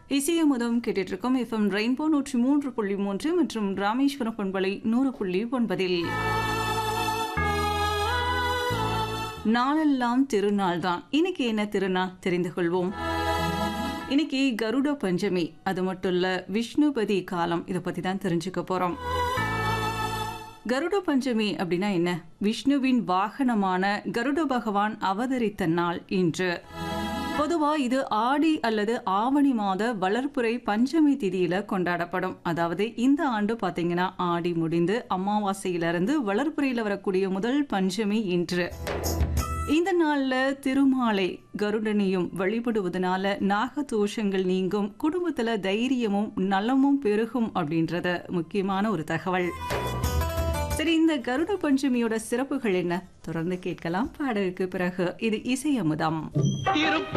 இசையமுதம் கேட்டுட்டு இருக்கோம் FM rainbow நூற்றி மூன்று புள்ளி மூன்று மற்றும் ராமேஸ்வரம் பண்பலை நூறு புள்ளி ஒன்பதில் நாளெல்லாம் திருநாள் தான் இன்னைக்கு என்ன திருநாள் தெரிந்து கொள்வோம் இன்னைக்கு கருட பஞ்சமி அது மட்டும் இல்ல விஷ்ணுபதி காலம் இதை பத்தி தான் தெரிஞ்சுக்க போறோம் கருட பஞ்சமி அப்படின்னா என்ன விஷ்ணுவின் வாகனமான கருட பகவான் அவதரித்த நாள் இன்று பொதுவா இது ஆடி அல்லது ஆவணி மாத வளர்ப்புறை பஞ்சமி திதியில கொண்டாடப்படும் அதாவது இந்த ஆண்டு பாத்தீங்கன்னா ஆடி முடிந்து அமாவாசையிலிருந்து வளர்ப்புறையில வரக்கூடிய முதல் பஞ்சமி இன்று இந்த நாள்ல திருமாலை கருடனையும் வழிபடுவதனால நாகதோஷங்கள் நீங்கும் குடும்பத்துல தைரியமும் நலமும் பெருகும் அப்படின்றத முக்கியமான ஒரு தகவல் சரி இந்த கருட பஞ்சமியோட சிறப்புகள் என்ன தொடர்ந்து கேட்கலாம் பாடலுக்கு பிறகு இது இசையமுதம் திருப்ப